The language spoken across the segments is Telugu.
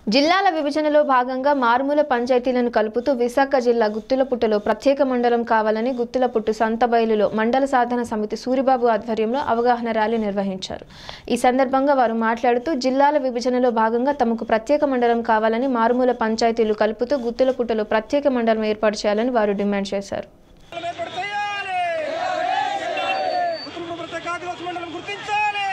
జిల్లాల విభజనలో భాగంగా మారుమూల పంచాయతీలను కలుపుతూ విశాఖ జిల్లా గుత్తులపుట్టలో ప్రత్యేక మండలం కావాలని గుత్తులపుట్టు సంతబయలులో మండల సాధన సమితి సూరిబాబు ఆధ్వర్యంలో అవగాహన ర్యాలీ నిర్వహించారు ఈ సందర్భంగా వారు మాట్లాడుతూ జిల్లాల విభజనలో భాగంగా తమకు ప్రత్యేక మండలం కావాలని మారుమూల పంచాయతీలు కలుపుతూ గుత్తులపుట్టలో ప్రత్యేక మండలం ఏర్పాటు చేయాలని వారు డిమాండ్ చేశారు ఏర్పాటు చేయాలి కుటుంబ ప్రత్యేక ఆదివాసీ మండలం గుర్తించాలి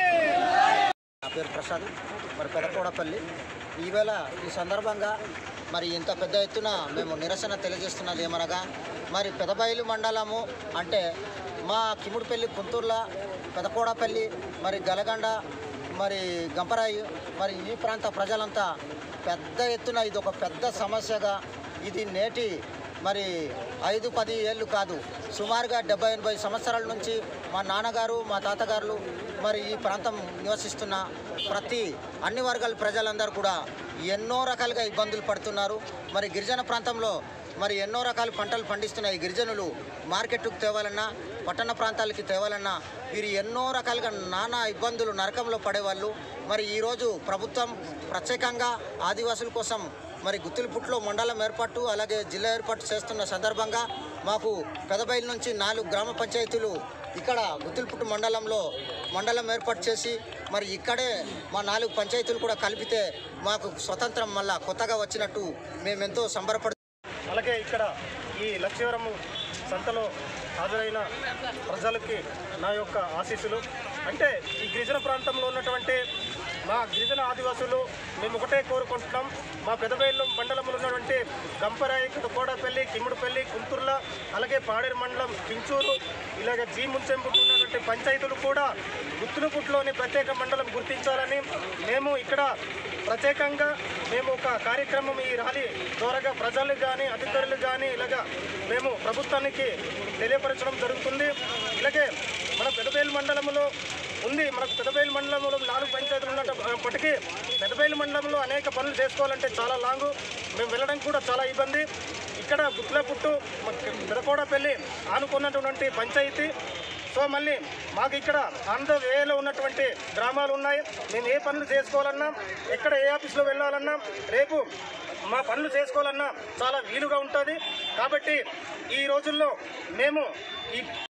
నా పేరు ప్రసాద్ మరి పెదకోడపల్లి ఈవేళ ఈ సందర్భంగా మరి ఇంత పెద్ద ఎత్తున మేము నిరసన తెలియజేస్తున్నది ఏమనగా మరి పెదబయలు మండలము అంటే మా కిముడిపల్లి కుంతూర్ల పెదకోడపల్లి మరి గలగండ మరి గంపరాయి మరి ఈ ప్రాంత ప్రజలంతా పెద్ద ఎత్తున ఇది ఒక పెద్ద సమస్యగా ఇది నేటి మరి ఐదు పది ఏళ్ళు కాదు సుమారుగా డెబ్బై ఎనభై సంవత్సరాల నుంచి మా నాన్నగారు మా తాతగారులు మరి ఈ ప్రాంతం నివసిస్తున్న ప్రతి అన్ని వర్గాల ప్రజలందరూ కూడా ఎన్నో రకాలుగా ఇబ్బందులు పడుతున్నారు మరి గిరిజన ప్రాంతంలో మరి ఎన్నో రకాల పంటలు పండిస్తున్న ఈ గిరిజనులు మార్కెట్కు తేవాలన్నా పట్టణ ప్రాంతాలకి తేవాలన్నా వీరు ఎన్నో రకాలుగా నానా ఇబ్బందులు నరకంలో పడేవాళ్ళు మరి ఈరోజు ప్రభుత్వం ప్రత్యేకంగా ఆదివాసుల కోసం మరి గుత్తిలిపుట్లో మండలం ఏర్పాటు అలాగే జిల్లా ఏర్పాటు చేస్తున్న సందర్భంగా మాకు పెదబైలు నుంచి నాలుగు గ్రామ పంచాయతీలు ఇక్కడ గుత్తిలిపుట్టు మండలంలో మండలం ఏర్పాటు చేసి మరి ఇక్కడే మా నాలుగు పంచాయతీలు కూడా కలిపితే మాకు స్వతంత్రం మళ్ళా కొత్తగా వచ్చినట్టు మేమెంతో సంబరపడు అలాగే ఇక్కడ ఈ లక్ష్యవరము సంతలో హాజరైన ప్రజలకి నా యొక్క ఆశీస్సులు అంటే ఈ గిరిజన ప్రాంతంలో ఉన్నటువంటి మా గిరిజన ఆదివాసులు మేము ఒకటే కోరుకుంటున్నాం మా పెదవేళ్ళు మండలంలో ఉన్నటువంటి గంపరాయి కోడపల్లి కిమ్ముడుపల్లి కుంతుర్ల అలాగే పాడేరు మండలం కించూరు ఇలాగ జీ ముంచెంపుకు ఉన్నటువంటి పంచాయతీలు కూడా గుత్తులపుట్లోని ప్రత్యేక మండలం గుర్తించాలని మేము ఇక్కడ ప్రత్యేకంగా మేము ఒక కార్యక్రమం ఈ ర్యాలీ ద్వారాగా ప్రజలకు కానీ అధికారులు కానీ ఇలాగా మేము ప్రభుత్వానికి తెలియపరచడం జరుగుతుంది ఇలాగే మన పెదబేలు మండలంలో ఉంది మనకు పెదబేలు మండలంలో నాలుగు పంచాయతీలు ఉన్నప్పటికీ పెదబేలు మండలంలో అనేక పనులు చేసుకోవాలంటే చాలా లాంగు మేము వెళ్ళడం కూడా చాలా ఇబ్బంది ఇక్కడ గుత్లపుట్టు పెదకోడపల్లి ఆనుకున్నటువంటి పంచాయతీ సో మళ్ళీ మాకు ఇక్కడ ఆంధ్ర వేలో ఉన్నటువంటి గ్రామాలు ఉన్నాయి మేము ఏ పనులు చేసుకోవాలన్నా ఎక్కడ ఏ ఆఫీస్లో వెళ్ళాలన్నా రేపు మా పనులు చేసుకోవాలన్నా చాలా వీలుగా ఉంటుంది కాబట్టి ఈ రోజుల్లో మేము ఈ